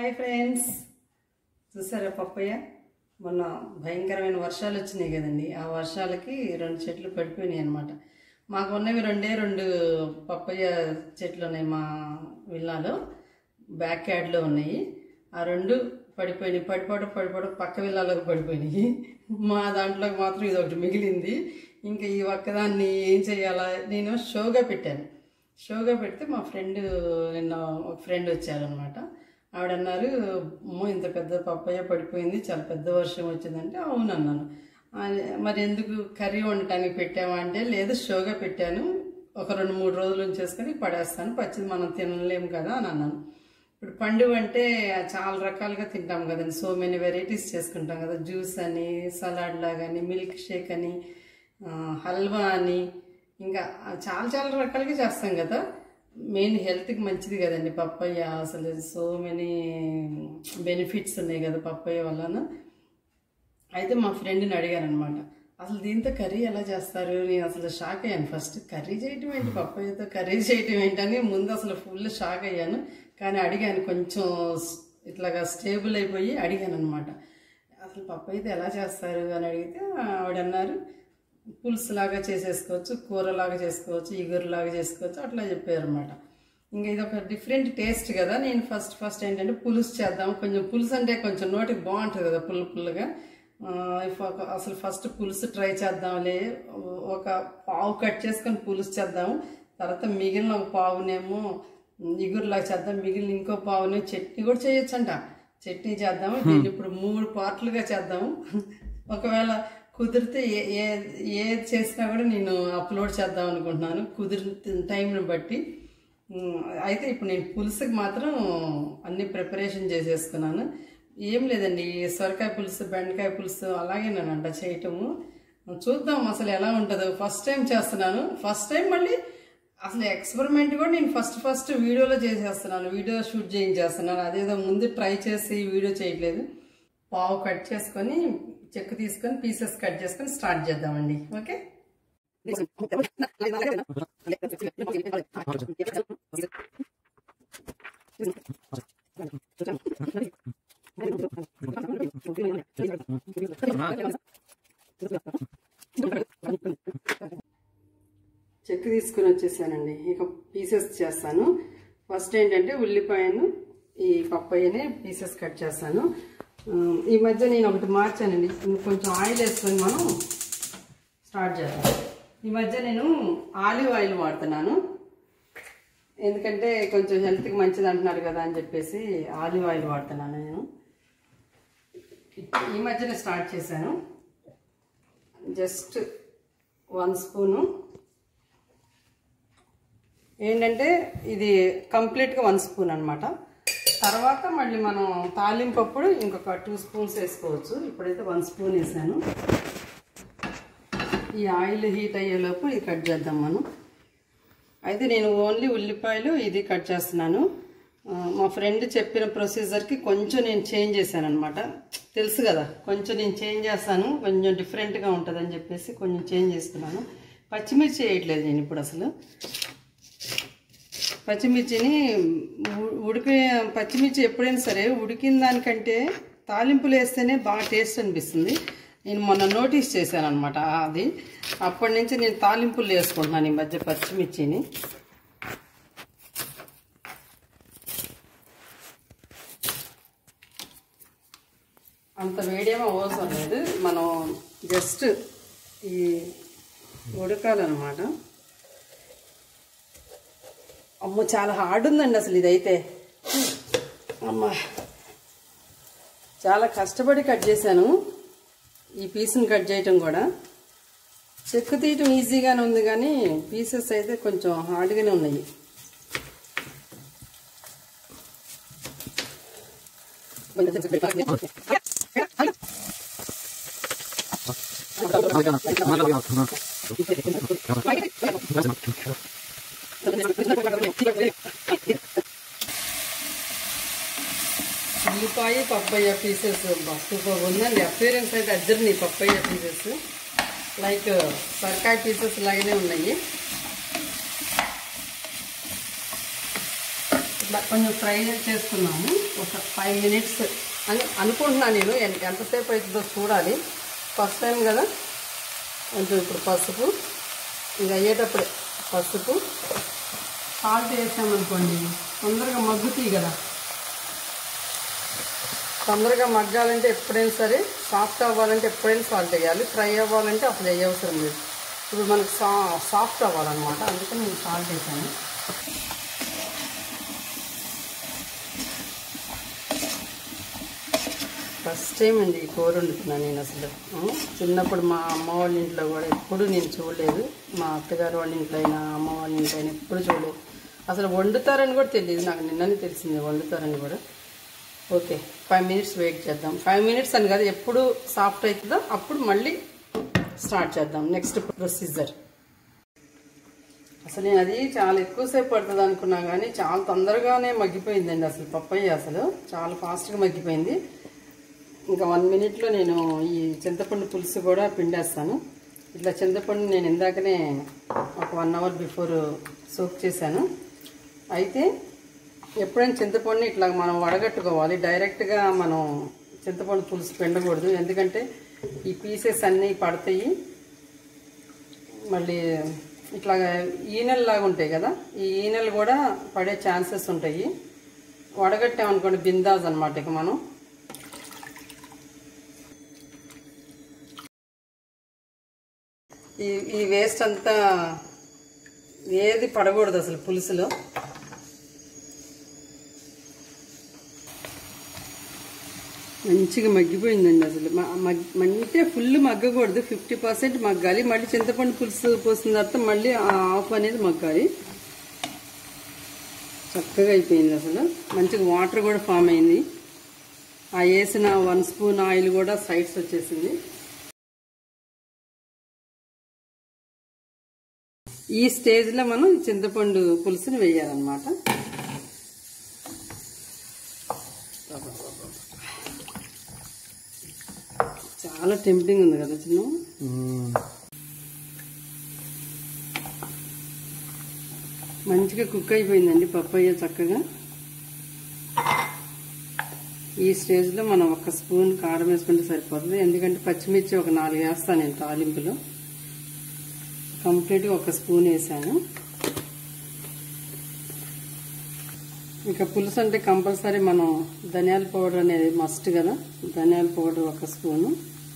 Hi friends చూసారా papaya మొన్న భయంకరమైన వర్షాలు వచ్చినాయి కదండి ఆ వర్షాలకి రెండు చెట్లు పడిపోయినాయి అనమాట మాకు ఉన్నవి రెండే రెండు పప్పయ్య చెట్లు ఉన్నాయి మా విల్లాలో బ్యాక్ యార్డ్లో ఉన్నాయి ఆ రెండు పడిపోయినాయి పడిపోవడం పడిపోవడం పక్క విల్లాలోకి పడిపోయినాయి మా దాంట్లోకి మాత్రం ఇది ఒకటి మిగిలింది ఇంకా ఈ ఒక్కదాన్ని ఏం చేయాలా నేను షోగా పెట్టాను షోగా పెడితే మా ఫ్రెండ్ నిన్న ఒక ఫ్రెండ్ వచ్చారనమాట ఆవిడ అన్నారు అమ్మో ఇంత పెద్ద పప్పయ్య పడిపోయింది చాలా పెద్ద వర్షం వచ్చిందంటే అవును అన్నాను ఆ, మరి ఎందుకు కర్రీ వండటానికి పెట్టావా అంటే లేదు షోగా పెట్టాను ఒక రెండు మూడు రోజులు ఉంచేసుకొని పడేస్తాను పచ్చిది మనం తినలేము కదా అని అన్నాను ఇప్పుడు పండుగ అంటే చాలా రకాలుగా తింటాం కదండి సో మెనీ వెరైటీస్ చేసుకుంటాం కదా జ్యూస్ అని సలాడ్ లాగాని మిల్క్ షేక్ అని ఆ, హల్వా అని ఇంకా చాలా చాలా రకాలుగా చేస్తాం కదా మెయిన్ హెల్త్కి మంచిది కదండి పప్పయ్య అసలు సో మెనీ బెనిఫిట్స్ ఉన్నాయి కదా పప్పయ్య వలన అయితే మా ఫ్రెండ్ని అడిగాను అనమాట అసలు దీంతో కర్రీ ఎలా చేస్తారు నేను అసలు షాక్ అయ్యాను ఫస్ట్ కర్రీ చేయటం ఏంటి పప్పయ్యతో కర్రీ చేయటం ఏంటని ముందు అసలు ఫుల్ షాక్ అయ్యాను కానీ అడిగాను కొంచెం స్- ఇట్లాగా స్టేబుల్ అయిపోయి అడిగాను అనమాట అసలు పప్పయ్యతో ఎలా చేస్తారు అని అడిగితే ఆవిడ అన్నారు పులుసు లాగా చేసేసుకోవచ్చు కూరలాగా చేసుకోవచ్చు ఇగురులాగా చేసుకోవచ్చు అట్లా చెప్పారు అనమాట ఇంకా ఇది ఒక డిఫరెంట్ టేస్ట్ కదా నేను ఫస్ట్ ఫస్ట్ ఏంటంటే పులుసు చేద్దాం కొంచెం పులుసు అంటే కొంచెం నోటికి బాగుంటుంది కదా పుల్ల పుల్లగా ఆ, ఇఫ్ ఒక- అసలు ఫస్ట్ పులుసు ట్రై చేద్దాంలే ఒక పావు కట్ చేసుకొని పులుసు చేద్దాము తర్వాత మిగిలిన ఒక పావునేమో ఇగురులాగా చేద్దాం మిగిలిన ఇంకో పావునే చట్నీ కూడా చేయొచ్చంట చట్నీ చేద్దాము దీన్ని ఇప్పుడు మూడు పార్ట్లుగా చేద్దాము ఒకవేళ కుదిరితే ఏ ఏ ఏది చేసినా కూడా నేను అప్లోడ్ చేద్దాం అనుకుంటున్నాను కుదిరి టైంని బట్టి ఉమ్, అయితే ఇప్పుడు నేను పులుసుకి మాత్రం అన్ని ప్రిపరేషన్ చేసేసుకున్నాను ఏం లేదండి ఈ సొరకాయ పులుసు బెండకాయ పులుసు అలాగే నేనంట చేయటము చూద్దాం అసలు ఎలా ఉంటుందో ఫస్ట్ టైం చేస్తున్నాను ఫస్ట్ టైం మళ్ళీ అసలు ఎక్స్పెరిమెంట్ కూడా నేను ఫస్ట్ ఫస్ట్ వీడియోలో చేసేస్తున్నాను వీడియో షూట్ చేయించేస్తున్నాను అదేదో ముందు ట్రై చేసి వీడియో చేయట్లేదు పావు కట్ చేసుకొని చెక్కు తీసుకొని పీసెస్ కట్ చేసుకొని స్టార్ట్ చేద్దామండి ఓకే చెక్కు తీసుకుని వచ్చేసానండి ఇక పీసెస్ చేస్తాను ఫస్ట్ ఏంటంటే ఉల్లిపాయను ఈ పప్పయ్యని పీసెస్ కట్ చేస్తాను ఆ, ఈ మధ్య నేను ఒకటి మార్చానండి కొంచెం ఆయిల్ వేసుకొని మనం స్టార్ట్ చేద్దాం ఈ మధ్య నేను ఆలివ్ ఆయిల్ వాడుతున్నాను ఎందుకంటే కొంచెం హెల్త్కి మంచిది అంటున్నారు కదా అని చెప్పేసి ఆలివ్ ఆయిల్ వాడుతున్నాను నేను ఈ మధ్యనే స్టార్ట్ చేశాను జస్ట్ వన్ స్పూను ఏంటంటే ఇది కంప్లీట్గా వన్ స్పూన్ అనమాట తర్వాత మళ్ళీ మనం తాలింపు అప్పుడు ఇంకొక టూ స్పూన్స్ వేసుకోవచ్చు ఇప్పుడైతే వన్ స్పూన్ వేసాను ఈ ఆయిల్ హీట్ అయ్యేలోపు ఇది కట్ చేద్దాం మనం అయితే నేను ఓన్లీ ఉల్లిపాయలు ఇది కట్ చేస్తున్నాను ఆ, మా ఫ్రెండ్ చెప్పిన ప్రొసీజర్కి కొంచెం నేను చేంజ్ చేశాను అనమాట తెలుసు కదా కొంచెం నేను చేంజ్ చేస్తాను కొంచెం డిఫరెంట్గా ఉంటుందని చెప్పేసి కొంచెం చేంజ్ చేసుకున్నాను పచ్చిమిర్చి వేయట్లేదు నేను ఇప్పుడు అసలు పచ్చిమిర్చిని ఉ- ఉడికే పచ్చిమిర్చి ఎప్పుడైనా సరే ఉడికిన దానికంటే తాలింపులు వేస్తేనే బాగా టేస్ట్ అనిపిస్తుంది నేను మొన్న నోటీస్ చేశాను అనమాట అది అప్పటి నుంచి నేను తాలింపులు వేసుకుంటున్నాను ఈ మధ్య పచ్చిమిర్చిని అంత వేడేమో అవసరం లేదు మనం జస్ట్ ఈ ఉడకాలన్నమాట అమ్మో చాలా హార్డ్ ఉందండి అసలు ఇదైతే అమ్మ చాలా కష్టపడి కట్ చేశాను ఈ పీస్ని కట్ చేయటం కూడా చెక్కు తీయటం ఈజీగానే ఉంది కానీ పీసెస్ అయితే కొంచెం హార్డ్గానే ఉన్నాయి ఉల్లిపాయ పప్పయ్య పీసెస్ సూపర్ ఉందండి అపీరెన్స్ అయితే అద్దరిని పప్పయ్య పీసెస్ లైక్ సొరకాయ పీసెస్ లాగానే ఉన్నాయి ఇట్లా కొంచెం ఫ్రై చేసుకున్నాము ఒక ఫైవ్ మినిట్స్ అని అనుకుంటున్నాను నేను ఎన్- ఎంతసేపు అవుతుందో చూడాలి ఫస్ట్ టైం కదా కొంచెం ఇప్పుడు పసుపు ఇది అయ్యేటప్పుడే పసుపు సాల్ట్ వేసామనుకోండి తొందరగా మగ్గుతాయి కదా తొందరగా మగ్గాలంటే ఎప్పుడైనా సరే సాఫ్ట్ అవ్వాలంటే ఎప్పుడైనా సాల్ట్ వేయాలి ఫ్రై అవ్వాలంటే అసలు వేయవసరం లేదు ఇప్పుడు మనకు సా సాఫ్ట్ అవ్వాలన్నమాట అందుకని నేను సాల్ట్ వేసాను ఫస్ట్ టైం అండి ఈ కూర వండుతున్నాను నేను అసలు ఆ, చిన్నప్పుడు మా అమ్మ వాళ్ళ ఇంట్లో కూడా ఎప్పుడు నేను చూడలేదు మా అత్తగారు వాళ్ళ ఇంట్లో అయినా అమ్మ వాళ్ళ ఇంట్లో అయినా ఎప్పుడు చూడలేదు అసలు వండుతారని కూడా తెలియదు నాకు నిన్ననే తెలిసింది వండుతారని కూడా ఓకే ఫైవ్ మినిట్స్ వెయిట్ చేద్దాం ఫైవ్ మినిట్స్ అని కాదు ఎప్పుడు సాఫ్ట్ అవుతుందో అప్పుడు మళ్ళీ స్టార్ట్ చేద్దాం నెక్స్ట్ ప్రొసీజర్ అసలు నేను అది చాలా ఎక్కువసేపు పడుతుంది అనుకున్నా కానీ చాలా తొందరగానే మగ్గిపోయిందండి అసలు పప్పయ్య అసలు చాలా ఫాస్ట్గా మగ్గిపోయింది ఇంకా వన్ మినిట్లో నేను ఈ చింతపండు పులుసు కూడా పిండేస్తాను ఇట్లా చింతపండు నేను ఇందాకనే ఒక వన్ అవర్ బిఫోర్ సోక్ చేశాను అయితే ఎప్పుడైనా చింతపండుని ఇట్లా మనం వడగట్టుకోవాలి డైరెక్ట్గా మనం చింతపండు పులుసు పిండకూడదు ఎందుకంటే ఈ పీసెస్ అన్నీ పడతాయి మళ్ళీ ఇట్లా ఈనెల్లాగా ఉంటాయి కదా ఈ ఈనెలు కూడా పడే ఛాన్సెస్ ఉంటాయి వడగట్టామనుకోండి బిందాజ్ అనమాట ఇక మనం ఈ ఈ వేస్ట్ అంతా ఏది పడకూడదు అసలు పులుసులో మంచిగా మగ్గిపోయిందండి అసలు మ- మగ్- అంటే ఫుల్ మగ్గకూడదు ఫిఫ్టీ పర్సెంట్ మగ్గాలి మళ్ళీ చింతపండు పులుసు పోసిన తర్వాత మళ్ళీ ఆ ఆఫ్ అనేది మగ్గాలి చక్కగా అయిపోయింది అసలు మంచిగా వాటర్ కూడా ఫామ్ అయింది ఆ వేసిన వన్ స్పూన్ ఆయిల్ కూడా సైడ్స్ వచ్చేసింది ఈ స్టేజ్లో మనం చింతపండు పులుసుని వేయాలన్నమాట చాలా టెంప్టింగ్ ఉంది కదా చిన్న మంచిగా కుక్ అయిపోయిందండి పప్పయ్య చక్కగా ఈ స్టేజ్లో మనం ఒక స్పూన్ కారం వేసుకుంటే సరిపోతుంది ఎందుకంటే పచ్చిమిర్చి ఒక నాలుగు వేస్తాను నేను తాలింపులో కంప్లీట్గా ఒక స్పూన్ వేసాను ఇక పులుసు అంటే కంపల్సరీ మనం ధనియాల పౌడర్ అనేది మస్ట్ కదా ధనియాల పౌడర్ ఒక స్పూను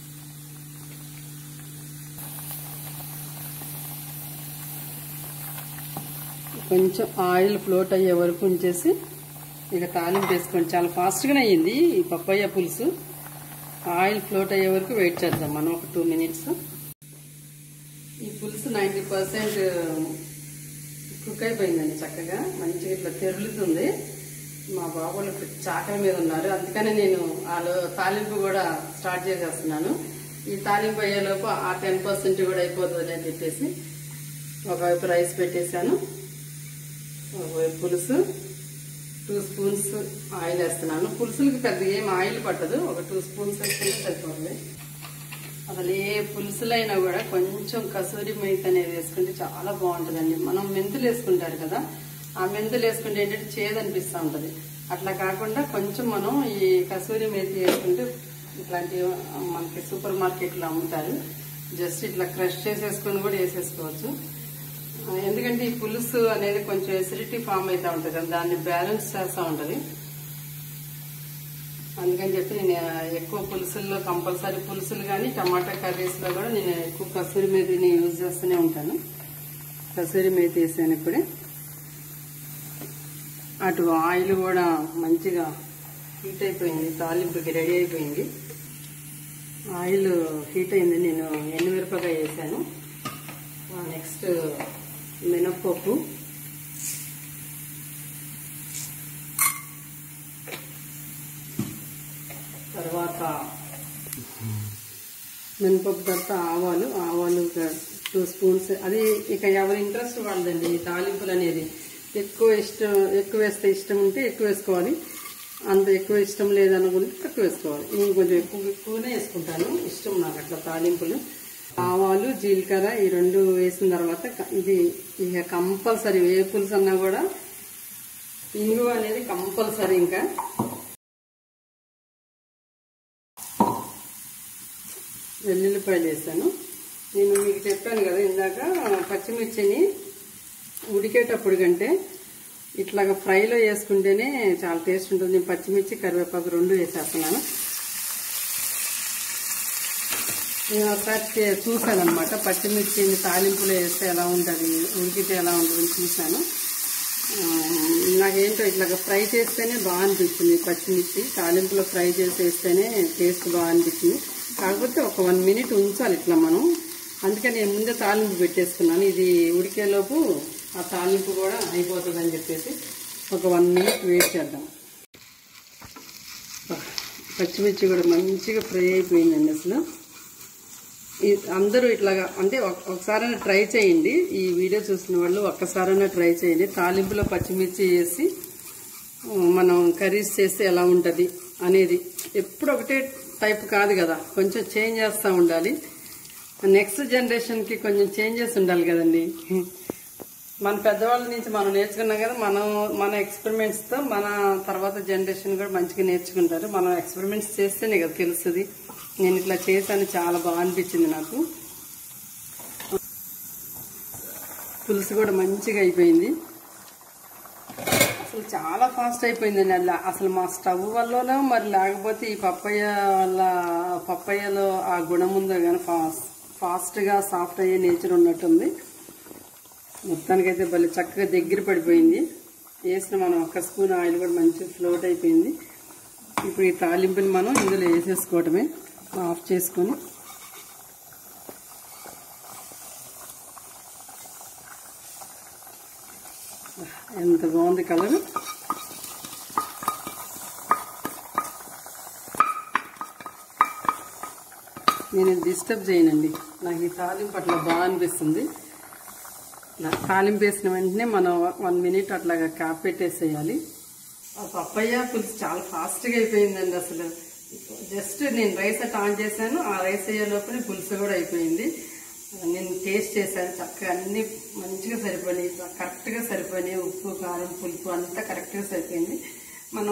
కొంచెం ఆయిల్ ఫ్లోట్ అయ్యే వరకు ఉంచేసి ఇక తాలింపు వేసుకోండి చాలా ఫాస్ట్గానే అయ్యింది ఈ పప్పయ్య పులుసు ఆయిల్ ఫ్లోట్ అయ్యే వరకు వెయిట్ చేద్దాం మనం ఒక టూ మినిట్స్ ఈ పులుసు నైంటీ పర్సెంట్ కుక్ అయిపోయిందండి చక్కగా మంచిగా ఇట్లా తెరులుతుంది మా బాబు వాళ్ళు ఇప్పుడు చాకల మీద ఉన్నారు అందుకని నేను వాళ్ళు తాలింపు కూడా స్టార్ట్ చేసేస్తున్నాను ఈ తాలింపు అయ్యేలోపు ఆ టెన్ పర్సెంట్ కూడా అయిపోతుంది అని చెప్పేసి ఒకవైపు రైస్ పెట్టేశాను ఒకవైపు పులుసు టూ స్పూన్స్ ఆయిల్ వేస్తున్నాను పులుసులకి పెద్ద ఏం ఆయిల్ పట్టదు ఒక టూ స్పూన్స్ వేసుకుంటే సరిపోతుంది అసలు ఏ పులుసులైనా కూడా కొంచెం కసూరి మేతి అనేది వేసుకుంటే చాలా బాగుంటుందండి మనం మెంతులు వేసుకుంటారు కదా ఆ మెంతులు వేసుకుంటే ఏంటంటే చేదు అనిపిస్తూ ఉంటుంది అట్లా కాకుండా కొంచెం మనం ఈ కసూరి మేతి వేసుకుంటే ఇట్లాంటి మనకి సూపర్ మార్కెట్లో అమ్ముతారు జస్ట్ ఇట్లా క్రష్ చేసేసుకొని కూడా వేసేసుకోవచ్చు ఆ, ఎందుకంటే ఈ పులుసు అనేది కొంచెం ఎసిడిటీ ఫామ్ అవుతూ ఉంటుంది కదా దాన్ని బ్యాలెన్స్ చేస్తూ ఉంటుంది అందుకని చెప్పి నేను ఎక్కువ పులుసుల్లో కంపల్సరీ పులుసులు కానీ టమాటా కర్రీస్లో కూడా నేను ఎక్కువ కసూరి మేతిని యూజ్ చేస్తూనే ఉంటాను కసూరి మేతి వేసాను ఇప్పుడే అటు ఆయిల్ కూడా మంచిగా హీట్ అయిపోయింది తాలింపుకి రెడీ అయిపోయింది ఆయిల్ హీట్ అయింది నేను ఎండుమిరపకాయ వేసాను నెక్స్ట్ మినప్పప్పు తర్వాత మినపప్పు తర్వాత ఆవాలు ఆవాలు టూ స్పూన్స్ అది ఇక ఎవరి ఇంట్రెస్ట్ వాళ్ళదండి ఈ తాలింపులు అనేది ఎక్కువ ఇష్టం ఎక్కువ వేస్తే ఇష్టం ఉంటే ఎక్కువ వేసుకోవాలి అంత ఎక్కువ ఇష్టం లేదనుకుంటే తక్కువ వేసుకోవాలి నేను కొంచెం ఎక్కువ ఎక్కువనే వేసుకుంటాను ఇష్టం నాకు అట్లా తాలింపులు ఆవాలు జీలకర్ర ఈ రెండు వేసిన తర్వాత క- ఇది ఇక కంపల్సరీ ఏ పులుసు అన్నా కూడా ఇంగువ అనేది కంపల్సరీ ఇంకా వెల్లుల్లిపాయలు వేసాను నేను మీకు చెప్పాను కదా ఇందాక పచ్చిమిర్చిని ఉడికేటప్పుడు కంటే ఇట్లాగా ఫ్రైలో వేసుకుంటేనే చాలా టేస్ట్ ఉంటుంది నేను పచ్చిమిర్చి కరివేపాకు రెండు వేసేస్తున్నాను నేను ఒకసారి చూసాను అనమాట పచ్చిమిర్చిని తాలింపులో వేస్తే ఎలా ఉంటుంది ఉడికితే ఎలా ఉంటుందని చూశాను ఆ, నాకేంటో ఇట్లాగా ఫ్రై చేస్తేనే బాగా అనిపించింది పచ్చిమిర్చి తాలింపులో ఫ్రై చేసి వేస్తేనే టేస్ట్ బాగా అనిపించింది కాకపోతే ఒక వన్ మినిట్ ఉంచాలి ఇట్లా మనం అందుకే నేను ముందే తాలింపు పెట్టేసుకున్నాను ఇది ఉడికేలోపు ఆ తాలింపు కూడా అయిపోతుంది అని చెప్పేసి ఒక వన్ మినిట్ వెయిట్ చేద్దాం పచ్చిమిర్చి కూడా మంచిగా ఫ్రై అయిపోయిందండి అసలు ఈ- అందరూ ఇట్లాగా అంటే ఒక- ఒకసారైనా ట్రై చేయండి ఈ వీడియో చూసిన వాళ్ళు ఒక్కసారైనా ట్రై చేయండి తాలింపులో పచ్చిమిర్చి వేసి ఉమ్, మనం కర్రీస్ చేస్తే ఎలా ఉంటుంది అనేది ఎప్పుడు ఒకటే టైప్ కాదు కదా కొంచెం చేంజ్ చేస్తూ ఉండాలి నెక్స్ట్ జనరేషన్కి కొంచెం చేంజెస్ ఉండాలి కదండి మన పెద్దవాళ్ళ నుంచి మనం నేర్చుకున్నాం కదా మనం మన ఎక్స్పెరిమెంట్స్తో మన తర్వాత జనరేషన్ కూడా మంచిగా నేర్చుకుంటారు మనం ఎక్స్పెరిమెంట్స్ చేస్తేనే కదా తెలుస్తుంది నేను ఇట్లా చేశాను చాలా బాగా అనిపించింది నాకు పులుసు కూడా మంచిగా అయిపోయింది అసలు చాలా ఫాస్ట్ అయిపోయిందండి అలా అసలు మా స్టవ్ వల్లనో మరి లేకపోతే ఈ పప్పయ్య వల్ల పప్పయ్యలో ఆ గుణం ఉందో కానీ ఫాస్ట్ ఫాస్ట్గా సాఫ్ట్ అయ్యే నేచర్ ఉన్నట్టుంది మొత్తానికైతే భలే చక్కగా దగ్గర పడిపోయింది వేసిన మనం ఒక్క స్పూన్ ఆయిల్ కూడా మంచిగా ఫ్లోట్ అయిపోయింది ఇప్పుడు ఈ తాలింపుని మనం ఇందులో వేసేసుకోవటమే ఆఫ్ చేసుకొని ఎంత బాగుంది కలర్ నేను డిస్టర్బ్ చేయనండి నాకు ఈ తాలింపు అట్లా బాగా అనిపిస్తుంది ఇలా తాలింపు వేసిన వెంటనే మనం వన్ మినిట్ అట్లాగా క్యాప్ పెట్టేసేయాలి ఆ పప్పయ్య పులుసు చాలా ఫాస్ట్గా అయిపోయిందండి అసలు జస్ట్ నేను రైస్ అట్ ఆన్ చేశాను ఆ రైస్ అయ్యే లోపలే పులుసు కూడా అయిపోయింది నేను టేస్ట్ చేశాను చక్కగా అన్ని మంచిగా సరిపోయినాయి కరెక్ట్గా సరిపోయినాయి ఉప్పు కారం పులుపు అంతా కరెక్ట్గా సరిపోయింది మనం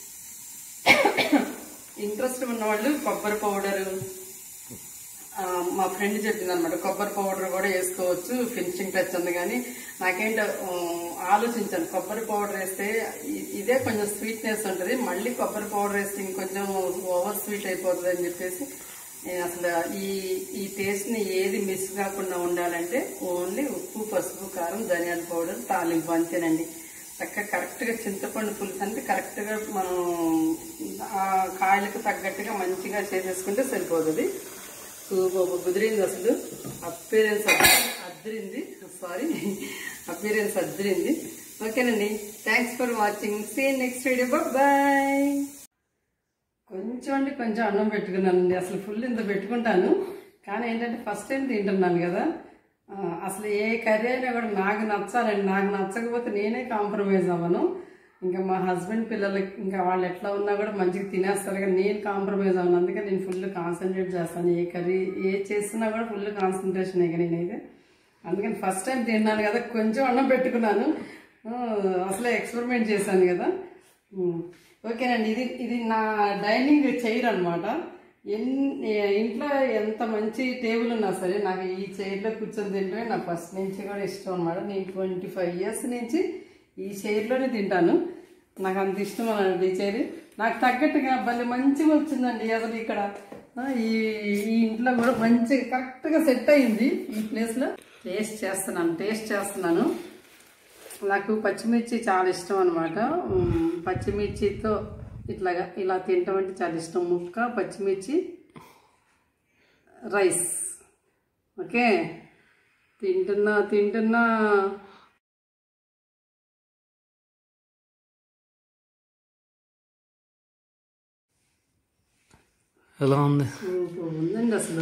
ఇంట్రెస్ట్ ఉన్న వాళ్ళు కొబ్బరి పౌడరు ఆ, మా ఫ్రెండ్ చెప్పింది అనమాట కొబ్బరి పౌడర్ కూడా వేసుకోవచ్చు ఫినిషింగ్ టచ్ ఉంది కానీ నాకేంటో ఆ, ఆలోచించాను కొబ్బరి పౌడర్ వేస్తే ఇ- ఇదే కొంచెం స్వీట్నెస్ ఉంటుంది మళ్ళీ కొబ్బరి పౌడర్ వేస్తే ఇంకొంచెం ఓవర్ స్వీట్ అయిపోతుంది అని చెప్పేసి నేను అసలు ఈ ఈ టేస్ట్ ని ఏది మిస్ కాకుండా ఉండాలంటే ఓన్లీ ఉప్పు పసుపు కారం ధనియాల పౌడర్ తాలింపు అంతేనండి చక్కగా కరెక్ట్ గా చింతపండు పులుసు అంటే కరెక్ట్ గా మనం ఆ కాయలకు తగ్గట్టుగా మంచిగా చేసేసుకుంటే సరిపోతుంది సూపర్ కుదిరింది అసలు అపీరెన్స్ అద్దరింది సారీ అపీరెన్స్ అద్దరింది ఓకేనండి thanks for watching see next video bye కొంచెం అంటే కొంచెం అన్నం పెట్టుకున్నానండి అసలు ఫుల్ ఇంత పెట్టుకుంటాను కానీ ఏంటంటే ఫస్ట్ టైం తింటున్నాను కదా ఆ, అసలు ఏ కర్రీ అయినా కూడా నాకు నచ్చాలండి నాకు నచ్చకపోతే నేనే కాంప్రమైజ్ అవ్వను ఇంకా మా హస్బెండ్ పిల్లలకి ఇంకా వాళ్ళు ఎట్లా ఉన్నా కూడా మంచిగా తినేస్తారు కానీ నేను కాంప్రమైజ్ అవ్వను అందుకే నేను ఫుల్ కాన్సన్ట్రేట్ చేస్తాను ఏ కర్రీ ఏ చేస్తున్నా కూడా ఫుల్ కాన్సన్ట్రేషన్ ఇక నేనైతే అందుకని ఫస్ట్ టైం తిన్నాను కదా కొంచెం అన్నం పెట్టుకున్నాను ఆ, అసలే ఎక్స్పెరిమెంట్ చేశాను కదా ఉమ్. ఓకేనండి ఇది ఇది నా డైనింగ్ చైర్ అనమాట ఎన్ ఇంట్లో ఎంత మంచి టేబుల్ ఉన్నా సరే నాకు ఈ చైర్లో కూర్చొని తింటే నాకు ఫస్ట్ నుంచి కూడా ఇష్టం అనమాట నేను ట్వంటీ ఫైవ్ ఇయర్స్ నుంచి ఈ చైర్లోనే తింటాను నాకు అంత ఇష్టం అన్నమాట ఈ చైర్ నాకు తగ్గట్టుగా భలే మంచిగా వచ్చిందండి అసలు ఇక్కడ ఆ, ఈ ఈ ఇంట్లో కూడా మంచిగా కరెక్ట్గా సెట్ అయింది ఈ ప్లేస్లో టేస్ట్ చేస్తున్నాను టేస్ట్ చేస్తున్నాను నాకు పచ్చిమిర్చి చాలా ఇష్టం అనమాట పచ్చిమిర్చితో ఇట్లాగా ఇలా తింటాం అంటే చాలా ఇష్టం ముక్క పచ్చిమిర్చి రైస్ ఓకే తింటున్నా తింటున్నా ఎలా ఉంది సూపర్ ఉందండి అసలు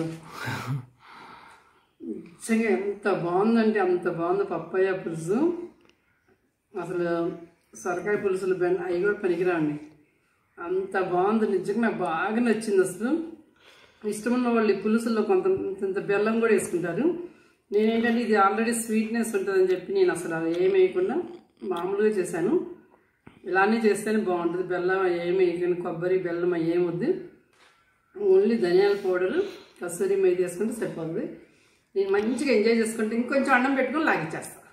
నిజంగా ఎంత బాగుందంటే అంత బాగుంది పప్పయ్య పులుసు అసలు సొరకాయ పులుసులు బెండ అవి కూడా పనికిరాండి అంత బాగుంది నిజంగా నాకు బాగా నచ్చింది అసలు ఇష్టమున్న వాళ్ళు ఈ పులుసుల్లో కొంత ఇంత బెల్లం కూడా వేసుకుంటారు నేనేంటంటే ఇది ఆల్రెడీ స్వీట్నెస్ ఉంటుందని చెప్పి నేను అసలు అది ఏం వేయకుండా మామూలుగా చేశాను ఇలానే చేస్తేనే బాగుంటుంది బెల్లం ఏమి వేయకండి కొబ్బరి బెల్లం ఏం వద్దు ఓన్లీ ధనియాల పౌడరు కస్తూరి మీద వేసుకుంటే సరిపోతుంది నేను మంచిగా ఎంజాయ్ చేసుకుంటే ఇంకొంచెం అన్నం పెట్టుకొని లాగిచ్చేస్తాను